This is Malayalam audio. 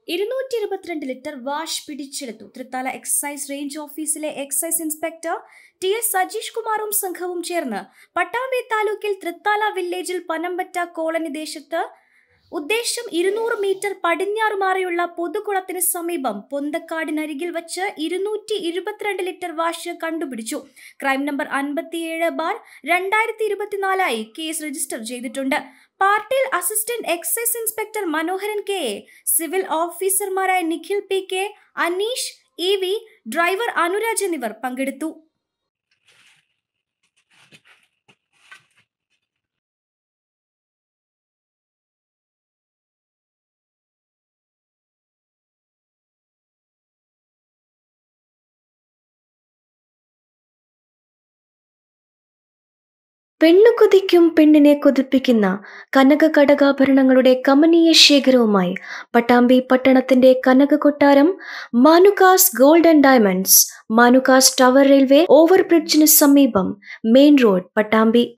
ഇരുന്നൂറ്റി ഇരുപത്തിരണ്ട് ലിറ്റർ വാഷ് പിടിച്ചെടുത്തു തൃത്താല എക്സൈസ് റേഞ്ച് ഓഫീസിലെ excise inspector T S Sajeesh കുമാറും സംഘവും ചേർന്ന് പട്ടാമ്പി താലൂക്കിൽ തൃത്താല വില്ലേജിൽ പനമ്പറ്റ കോളനി ദേശത്ത് ഉദ്ദേശം ഇരുന്നൂറ് മീറ്റർ പടിഞ്ഞാറ് മാറിയുള്ള പൊതുകുളത്തിന് സമീപം പൊന്തക്കാടിനരികിൽ വച്ച് ഇരുന്നൂറ്റി ഇരുപത്തിരണ്ട് ലിറ്റർ വാഷ് കണ്ടുപിടിച്ചു ക്രൈം നമ്പർ അൻപത്തിയേഴ് ബാർ രണ്ടായിരത്തി ഇരുപത്തിനാലായി കേസ് രജിസ്റ്റർ ചെയ്തിട്ടുണ്ട് പാർട്ടിയിൽ assistant excise inspector Manoharan K A civil ഓഫീസർമാരായ Nikhil P K Aneesh E V driver Anuraj എന്നിവർ പങ്കെടുത്തു പെണ്ണു കൊതിക്കും പെണ്ണിനെ കൊതിപ്പിക്കുന്ന കനക കടകാഭരണങ്ങളുടെ കമനീയ ശേഖരവുമായി പട്ടാമ്പി പട്ടണത്തിന്റെ കനക കൊട്ടാരം Manukas gold and diamonds Manukas tower railway ഓവർബ്രിഡ്ജിന് സമീപം മെയിൻ റോഡ് പട്ടാമ്പി